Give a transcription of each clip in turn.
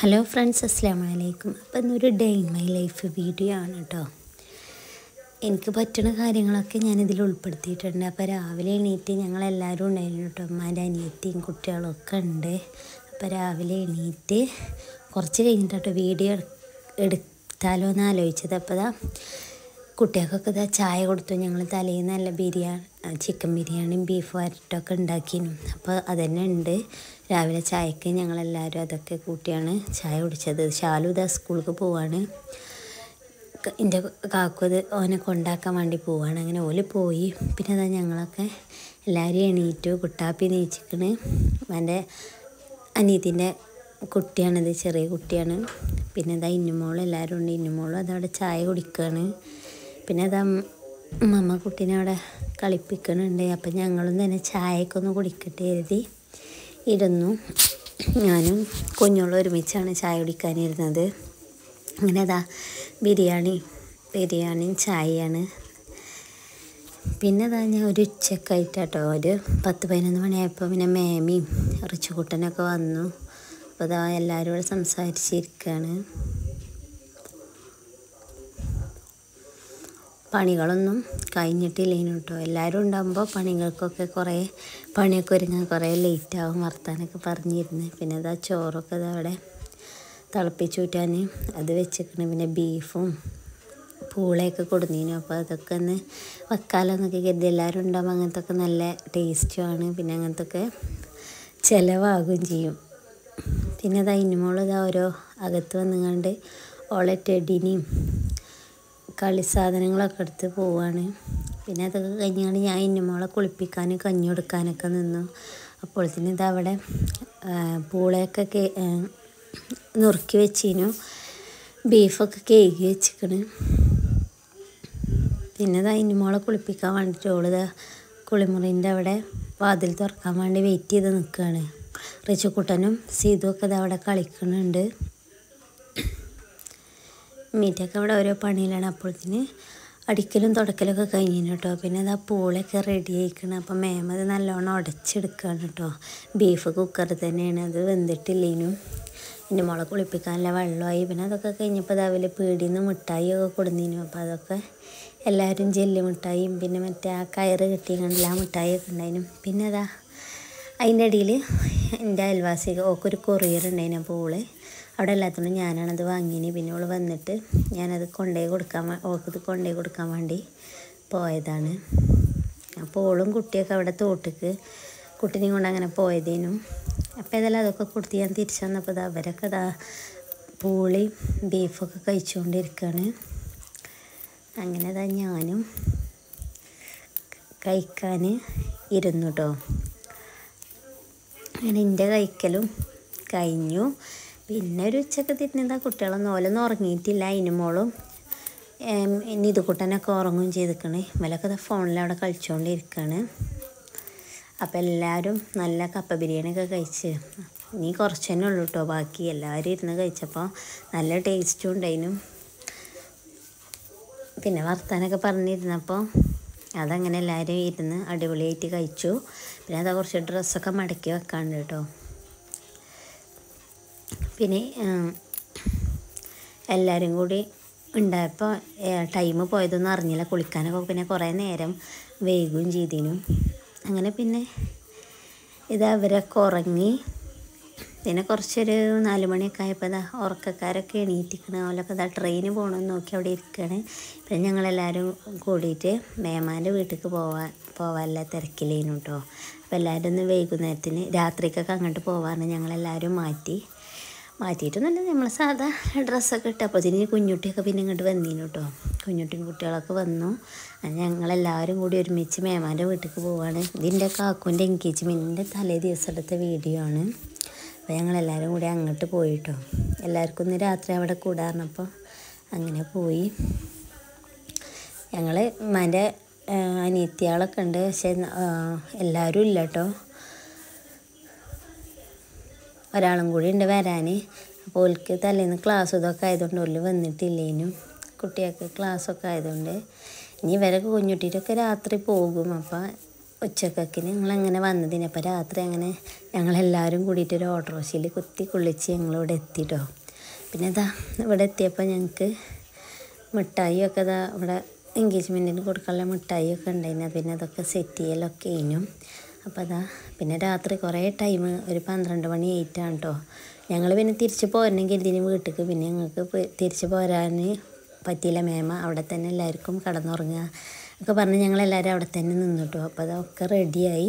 hello friends അസ്സാം വലൈക്കും അപ്പം ഇന്നൊരു day in my life video ആണ് കേട്ടോ എനിക്ക് പറ്റുന്ന കാര്യങ്ങളൊക്കെ ഞാനിതിൽ ഉൾപ്പെടുത്തിയിട്ടുണ്ട് അപ്പോൾ രാവിലെ എണീറ്റ് ഞങ്ങളെല്ലാവരും ഉണ്ടായിരുന്നു കേട്ടോ അമ്മാൻ്റെ അനിയത്തിയും കുട്ടികളും ഒക്കെ ഉണ്ട് അപ്പോൾ രാവിലെ എണീറ്റ് കുറച്ച് കഴിഞ്ഞിട്ട് കേട്ടോ വീഡിയോ എടുത്താലോ എന്ന് ആലോചിച്ചത് അപ്പോൾ ഇതാ കുട്ടികൾക്കൊക്കെ ഇതാ ചായ കൊടുത്തു ഞങ്ങൾ തലേന്ന് നല്ല ബിരിയാണി ചിക്കൻ ബിരിയാണിയും ബീഫ് വരട്ടൊക്കെ ഉണ്ടാക്കിയിരുന്നു അപ്പോൾ അതന്നെ ഉണ്ട് രാവിലെ ചായക്ക് ഞങ്ങളെല്ലാവരും അതൊക്കെ കൂട്ടിയാണ് ചായ കുടിച്ചത് ഷാലു ഇതാ സ്കൂൾക്ക് പോവാണ് ക- എൻ്റെ കാക്കു അത് ഓനെ കൊണ്ടാക്കാൻ വേണ്ടി പോവാണ് അങ്ങനെ ഓല് പോയി പിന്നെ അതാ ഞങ്ങളൊക്കെ എല്ലാവരും എണീറ്റു കുട്ടാപ്പി നീച്ചിക്കണ് എൻ്റെ അനിയത്തിൻ്റെ കുട്ടിയാണിത് ചെറിയ കുട്ടിയാണ് പിന്നെ ഇതാ ഇന്നുമോളും എല്ലാവരും ഉണ്ട് ഇന്നുമോളും അതവിടെ ചായ കുടിക്കുകയാണ് പിന്നെ അതാ മമ്മ കുട്ടീനെ അവിടെ കളിപ്പിക്കണുണ്ട് അപ്പം ഞങ്ങളും തന്നെ ചായയൊക്കെ ഒന്ന് കുടിക്കട്ടെ എഴുതി ഇരുന്നു ഞാനും കുഞ്ഞോളും ഒരുമിച്ചാണ് ചായ കുടിക്കാനിരുന്നത് അങ്ങനെ അതാ ബിരിയാണി ബിരിയാണിയും ചായയാണ് പിന്നെ അതാ ഞാൻ ഒരു ഉച്ചക്കായിട്ടാട്ടോ ഒരു പത്ത് പതിനൊന്ന് മണിയായപ്പോൾ പിന്നെ മേമിയും റിച്ചുകുട്ടനൊക്കെ വന്നു അപ്പോൾ അതാ എല്ലാവരും കൂടെ സംസാരിച്ചിരിക്കുകയാണ് പണികളൊന്നും കഴിഞ്ഞിട്ടില്ലേനു കേട്ടോ എല്ലാവരും ഉണ്ടാകുമ്പോൾ പണികൾക്കൊക്കെ കുറേ പണിയൊക്കെ ഒരുങ്ങാൻ കുറേ ലേറ്റാവും വർത്താനൊക്കെ പറഞ്ഞിരുന്ന് പിന്നെ അതാ ചോറൊക്കെ ഇതാ അവിടെ തിളപ്പിച്ചൂറ്റാൻ അത് വെച്ചിരിക്കണ പിന്നെ ബീഫും പൂളയൊക്കെ കൊടുന്നീനു അപ്പോൾ അതൊക്കെ ഒന്ന് വെക്കാലോന്നൊക്കെ കരുതി എല്ലാവരും ഉണ്ടാകുമ്പോൾ അങ്ങനത്തെ ഒക്കെ നല്ല ടേസ്റ്റുമാണ് പിന്നെ അങ്ങനത്തെ ഒക്കെ ചിലവാകുകയും ചെയ്യും പിന്നെ അതാ ഇന്നുമോൾ ഇതാ ഓരോ അകത്ത് വന്നുകൊണ്ട് ഓളെ ടെഡിനെയും കളി സാധനങ്ങളൊക്കെ എടുത്ത് പോവാണ് പിന്നെ അതൊക്കെ കഴിഞ്ഞാണ്ട് ഞാൻ ഇന്നുമോളെ കുളിപ്പിക്കാനും കഞ്ഞി കൊടുക്കാനൊക്കെ നിന്നു അപ്പോഴത്തേന് ഇതാ അവിടെ ആ, പൂളയൊക്കെ കേ- ആ, നുറുക്കി വെച്ചിനു ബീഫൊക്കെ കേകി വെച്ചിക്കണ് പിന്നെ ഇതാ ഇന്നുമോളെ കുളിപ്പിക്കാൻ വേണ്ടിയിട്ട് ഓളിതാ കുളിമുറിൻ്റെ അവിടെ വാതിൽ തുറക്കാൻ വേണ്ടി വെയിറ്റ് ചെയ്ത് നിൽക്കുകയാണ് റിച്ചുക്കുട്ടനും സീതും ഒക്കെ ഇതാ അവിടെ കളിക്കുന്നുണ്ട് മീറ്റൊക്കെ അവിടെ ഓരോ പണിയിലാണ് അപ്പോഴത്തേന് അടിക്കലും തുടക്കലൊക്കെ കഴിഞ്ഞു കേട്ടോ പിന്നെ അത് ആ പൂളൊക്കെ റെഡി ആയിക്കണം അപ്പം മേമത് നല്ലോണം ഉടച്ചെടുക്കുകയാണ് കേട്ടോ ബീഫ് കുക്കറിൽ തന്നെയാണ് അത് വെന്തിട്ടില്ലേനും എൻ്റെ മുളക് കുളിപ്പിക്കാനുള്ള വെള്ളമായി പിന്നെ അതൊക്കെ കഴിഞ്ഞപ്പോൾ രാവിലെ പീടിയിൽ നിന്ന് മിഠായി ഒക്കെ കൊടുന്നീനു അപ്പോൾ അതൊക്കെ എല്ലാവരും ജെല്ലി മിഠായിയും പിന്നെ മറ്റേ ആ കയറ് കെട്ടി കണ്ടില്ല ആ മിഠായി ഒക്കെ ഉണ്ടായിരുന്നു പിന്നെ അതാ അതിൻ്റെ ഇടയിൽ എൻ്റെ അയൽവാസി ഓക്കൊരു കൊറിയർ ഉണ്ടായിരുന്നു അപ്പോൾ ഓള് അവിടെ എല്ലാത്തോണ്ടും ഞാനാണത് വാങ്ങിന് പിന്നെ ഓള് വന്നിട്ട് ഞാനത് കൊണ്ടുപോയി കൊടുക്കാൻ വേ- ഓൾക്കത് കൊണ്ടുപോയി കൊടുക്കാൻ വേണ്ടി പോയതാണ് അപ്പോൾ ഓളും കുട്ടിയൊക്കെ അവിടെ തോട്ടിക്ക് കുട്ടീനെയും കൊണ്ട് അങ്ങനെ പോയതേനും അപ്പോൾ ഏതായാലും അതൊക്കെ കൊടുത്ത് ഞാൻ തിരിച്ചു വന്നപ്പോൾ ദാ അവരൊക്കെ ദാ പൂളി ബീഫൊക്കെ കഴിച്ചുകൊണ്ടിരിക്കുകയാണ് അങ്ങനെ ദാ ഞാനും കഴിക്കാൻ ഇരുന്നു കേട്ടോ അങ്ങനെ എൻ്റെ കഴിക്കലും കഴിഞ്ഞു പിന്നെ ഒരു ഉച്ചക്ക് തിരിഞ്ഞതാ കുട്ടികളൊന്നും ഓലൊന്നും ഉറങ്ങിയിട്ടില്ല ഇനുമോളും നിതുക്കുട്ടനൊക്കെ ഉറങ്ങുകയും ചെയ്തിക്കണേ ഇവലൊക്കെ ദാ ഫോണിൽ അവിടെ കളിച്ചുകൊണ്ടിരിക്കുകയാണ് അപ്പം എല്ലാവരും നല്ല കപ്പ ബിരിയാണിയൊക്കെ കഴിച്ച് ഇനി കുറച്ച് തന്നെ ഉള്ളൂ കേട്ടോ ബാക്കി എല്ലാവരും ഇരുന്ന് കഴിച്ചപ്പോൾ നല്ല ടേസ്റ്റും ഉണ്ടായിരുന്നു പിന്നെ വർത്താനൊക്കെ പറഞ്ഞിരുന്നപ്പോൾ അതങ്ങനെ എല്ലാവരും ഇരുന്ന് അടിപൊളിയായിട്ട് കഴിച്ചു പിന്നെ അതാ കുറച്ച് ഡ്രസ്സൊക്കെ മടക്കി വെക്കാണ്ട് കേട്ടോ പിന്നെ ഉം, എല്ലാവരും കൂടി ഉണ്ടായപ്പോൾ ടൈം പോയതൊന്നും അറിഞ്ഞില്ല കുളിക്കാനൊക്കെ പിന്നെ കുറേ നേരം വൈകുകയും ചെയ്തിനു അങ്ങനെ പിന്നെ ഇത് അവരൊക്കെ ഉറങ്ങി പിന്നെ കുറച്ചൊരു നാല് മണിയൊക്കെ ആയപ്പോൾ ഇതാ ഉറക്കക്കാരൊക്കെ എണീറ്റിക്കണ ഓലൊക്കെ ഇതാ ട്രെയിന് പോകണമെന്ന് നോക്കി അവിടെ ഇരിക്കുകയാണ് പിന്നെ ഞങ്ങളെല്ലാവരും കൂടിയിട്ട് മേമാൻ്റെ വീട്ടിലേക്ക് പോവാൻ പോവാനുള്ള തിരക്കില്ലേനു കേട്ടോ അപ്പോൾ എല്ലാവരും ഒന്ന് വൈകുന്നേരത്തിന് രാത്രിക്കൊക്കെ അങ്ങോട്ട് പോവാറിന് ഞങ്ങളെല്ലാവരും മാറ്റി മാറ്റിയിട്ടൊന്നുമില്ല നമ്മൾ സാധാ ഡ്രസ്സൊക്കെ ഇട്ട് അപ്പോൾ ഇതിന് കുഞ്ഞുട്ടിയൊക്കെ പിന്നെ ഇങ്ങോട്ട് വന്നീനു കേട്ടോ കുഞ്ഞുട്ടിയും കുട്ടികളൊക്കെ വന്നു അങ്ങനെ ഞങ്ങളെല്ലാവരും കൂടി ഒരുമിച്ച് മേമാൻ്റെ വീട്ടിലേക്ക് പോവാണ് ഇതിൻ്റെ കാക്കുൻ്റെ എൻഗേജ്മെൻറ്റിൻ്റെ തലേ ദിവസം എടുത്ത വീഡിയോ ആണ് അപ്പോൾ ഞങ്ങളെല്ലാവരും കൂടി അങ്ങോട്ട് പോയിട്ടോ എല്ലാവർക്കും ഇന്ന് രാത്രി അവിടെ കൂടാറിനപ്പോൾ അങ്ങനെ പോയി ഞങ്ങൾ ഉമ്മാൻ്റെ അനിയത്തിയാളൊക്കെ ഉണ്ട് പക്ഷേ ആ, എല്ലാവരും ഇല്ല കേട്ടോ ഒരാളും കൂടി ഉണ്ട് വരാൻ അപ്പോൾ ഓൽക്ക് തലേന്ന് ക്ലാസ് ഇതൊക്കെ ആയതുകൊണ്ട് ഓല് വന്നിട്ടില്ലേനും കുട്ടികൾക്ക് ക്ലാസ്സൊക്കെ ആയതുകൊണ്ട് ഇനി ഇവരൊക്കെ കുഞ്ഞുട്ടിയിട്ടൊക്കെ രാത്രി പോകും അപ്പം ഉച്ചക്കൊക്കെ ഞങ്ങളങ്ങനെ വന്നതിന് അപ്പോൾ രാത്രി അങ്ങനെ ഞങ്ങളെല്ലാവരും കൂടിയിട്ട് ഒരു ഓട്ടോറിക്ഷയിൽ കുത്തി കുളിച്ച് ഞങ്ങളിവിടെ എത്തിട്ടോ പിന്നെ ഇതാ ഇവിടെ എത്തിയപ്പോൾ ഞങ്ങൾക്ക് മിഠായിയൊക്കെ ഇതാ ഇവിടെ എൻഗേജ്മെൻറ്റിന് കൊടുക്കാനുള്ള മിഠായിയൊക്കെ ഉണ്ടായിരുന്നു പിന്നെ അതൊക്കെ സെറ്റ് ചെയ്യലൊക്കെ കഴിഞ്ഞു അപ്പോൾ അതാ പിന്നെ രാത്രി കുറേ ടൈം ഒരു പന്ത്രണ്ട് മണി ആയിട്ടാണ് കേട്ടോ ഞങ്ങൾ പിന്നെ തിരിച്ച് പോരണമെങ്കിൽ ഇതിന് വീട്ടിലേക്ക് പിന്നെ ഞങ്ങൾക്ക് പ് തിരിച്ച് പോരാൻ പറ്റിയില്ല മേമ അവിടെ തന്നെ എല്ലാവർക്കും കടന്നുറങ്ങുക ഒക്കെ പറഞ്ഞ് ഞങ്ങളെല്ലാവരും അവിടെ തന്നെ നിന്നിട്ടു അപ്പോൾ അതൊക്കെ റെഡിയായി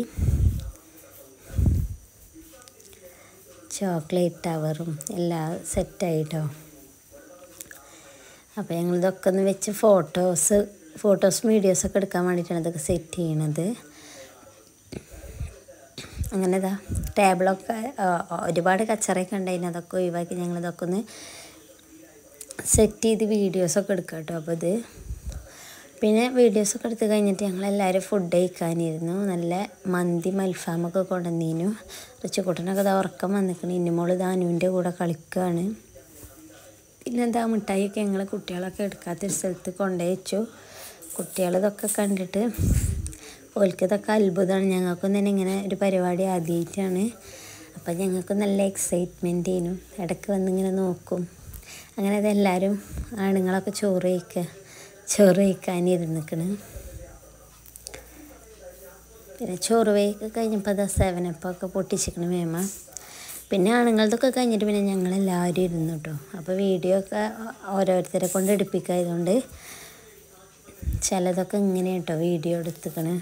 ചോക്ലേറ്റ് ടവറും എല്ലാം സെറ്റായിട്ടോ അപ്പോൾ ഞങ്ങൾ ഇതൊക്കെ ഒന്ന് വെച്ച് ഫോട്ടോസ് ഫോട്ടോസും വീഡിയോസൊക്കെ എടുക്കാൻ വേണ്ടിയിട്ടാണ് ഇതൊക്കെ സെറ്റ് ചെയ്യണത് അങ്ങനെ ഇതാ ടേബിളൊക്കെ ആ, ഒരുപാട് കച്ചറയൊക്കെ ഉണ്ടായിരുന്നു അതൊക്കെ ഒഴിവാക്കി ഞങ്ങളിതൊക്കെ ഒന്ന് സെറ്റ് ചെയ്ത് വീഡിയോസൊക്കെ എടുക്കാം കേട്ടോ അപ്പോൾ ഇത് പിന്നെ വീഡിയോസൊക്കെ എടുത്ത് കഴിഞ്ഞിട്ട് ഞങ്ങളെല്ലാവരും ഫുഡ് കഴിക്കാനിരുന്നു നല്ല മന്തി മൽഫാമൊക്കെ കൊണ്ടുവന്നിരുന്നു റിച്ചുക്കുട്ടനൊക്കെ ഇതാ ഉറക്കം വന്നിക്കണ് ഇന്നുമോള് ദാനുവിൻ്റെ കൂടെ കളിക്കുകയാണ് പിന്നെ എന്താ മിഠായിയൊക്കെ ഞങ്ങൾ കുട്ടികളൊക്കെ എടുക്കാത്തൊരു സ്ഥലത്ത് കൊണ്ടുപോയി വെച്ചു കുട്ടികൾ ഇതൊക്കെ കണ്ടിട്ട് ഓൽക്ക് ഇതൊക്കെ അത്ഭുതമാണ് ഞങ്ങൾക്കും തന്നെ ഇങ്ങനെ ഒരു പരിപാടി ആദ്യമായിട്ടാണ് അപ്പം ഞങ്ങൾക്ക് നല്ല എക്സൈറ്റ്മെൻ്റ് ചെയ്യുന്നു ഇടയ്ക്ക് വന്നിങ്ങനെ നോക്കും അങ്ങനെ അതെല്ലാവരും ആണുങ്ങളൊക്കെ ചോറ് കഴിക്കുക ചോറ് കഴിക്കാനിരുന്നിക്കണ് പിന്നെ ചോറ് വയ്ക്ക് കഴിഞ്ഞപ്പോൾ അതാ സെവനപ്പൊക്കെ പൊട്ടിച്ചിക്കണ് മേമ പിന്നെ ആണുങ്ങളതൊക്കെ കഴിഞ്ഞിട്ട് പിന്നെ ഞങ്ങളെല്ലാവരും ഇരുന്നു കേട്ടോ അപ്പോൾ വീഡിയോ ഒക്കെ ഓരോരുത്തരെ കൊണ്ട് എടുപ്പിക്കായതുകൊണ്ട് ചിലതൊക്കെ ഇങ്ങനെ കേട്ടോ വീഡിയോ എടുത്തിക്കണ്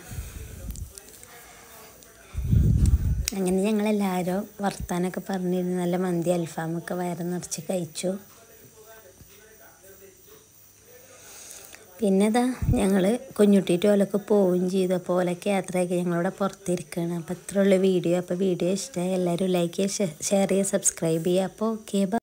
അങ്ങനെ ഞങ്ങളെല്ലാവരും വർത്താനൊക്കെ പറഞ്ഞിരുന്നു നല്ല മന്തി അൽഫാമൊക്കെ വയറ് നിറച്ച് കഴിച്ചു പിന്നെ ഇതാ ഞങ്ങൾ കുഞ്ഞുട്ടിയിട്ട് ഓലൊക്കെ പോവുകയും ചെയ്തു അപ്പോൾ ഓലൊക്കെ യാത്രയാക്കി ഞങ്ങളിവിടെ പുറത്തിരിക്കുകയാണ് അപ്പോൾ ഇത്രയുള്ള വീഡിയോ അപ്പോൾ വീഡിയോ ഇഷ്ടമായി എല്ലാവരും ലൈക്ക് ചെയ്യുക ഷെയർ ചെയ്യുക സബ്സ്ക്രൈബ് ചെയ്യുക അപ്പോൾ ഓക്കെ